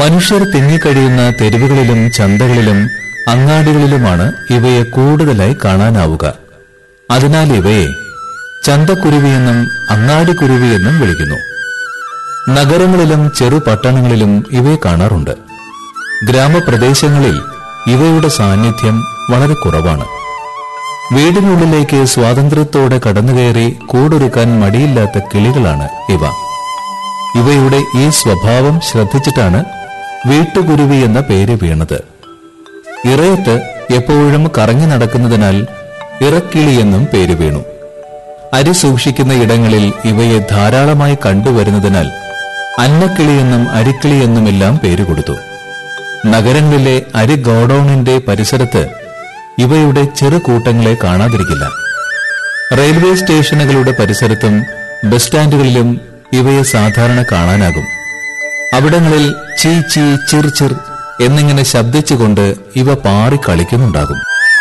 മനുഷ്യർ തിങ്ങിക്കഴിയുന്ന തെരുവുകളിലും ചന്തകളിലും അങ്ങാടികളിലുമാണ് ഇവയെ കൂടുതലായി കാണാനാവുക അതിനാൽ ഇവയെ ചന്തക്കുരുവിയെന്നും അങ്ങാടിക്കുരുവിയെന്നും വിളിക്കുന്നു നഗരങ്ങളിലും ചെറു പട്ടണങ്ങളിലും ഇവയെ കാണാറുണ്ട് ഗ്രാമപ്രദേശങ്ങളിൽ ഇവയുടെ സാന്നിധ്യം വളരെ കുറവാണ് വീടിനുള്ളിലേക്ക് സ്വാതന്ത്ര്യത്തോടെ കടന്നുകയറി കൂടൊരുക്കാൻ മടിയില്ലാത്ത കിളികളാണ് ഇവ ഇവയുടെ ഈ സ്വഭാവം ശ്രദ്ധിച്ചിട്ടാണ് വീട്ടുകുരുവി എന്ന പേര് വീണത് ഇറയത്ത് എപ്പോഴും കറങ്ങി നടക്കുന്നതിനാൽ ഇറക്കിളി എന്നും പേര് വീണു അരി സൂക്ഷിക്കുന്ന ഇടങ്ങളിൽ ഇവയെ ധാരാളമായി കണ്ടുവരുന്നതിനാൽ അന്നക്കിളി എന്നും അരിക്കിളി എന്നുമെല്ലാം പേര് കൊടുത്തു നഗരങ്ങളിലെ അരി ഗോഡൌണിന്റെ പരിസരത്ത് ഇവയുടെ ചെറു കൂട്ടങ്ങളെ കാണാതിരിക്കില്ല റെയിൽവേ സ്റ്റേഷനുകളുടെ പരിസരത്തും ബസ് സ്റ്റാൻഡുകളിലും ഇവയെ സാധാരണ കാണാനാകും അവിടങ്ങളിൽ ചീ ചീ ചിർ ചിർ എന്നിങ്ങനെ ശബ്ദിച്ചുകൊണ്ട് ഇവ പാറി കളിക്കുന്നുണ്ടാകും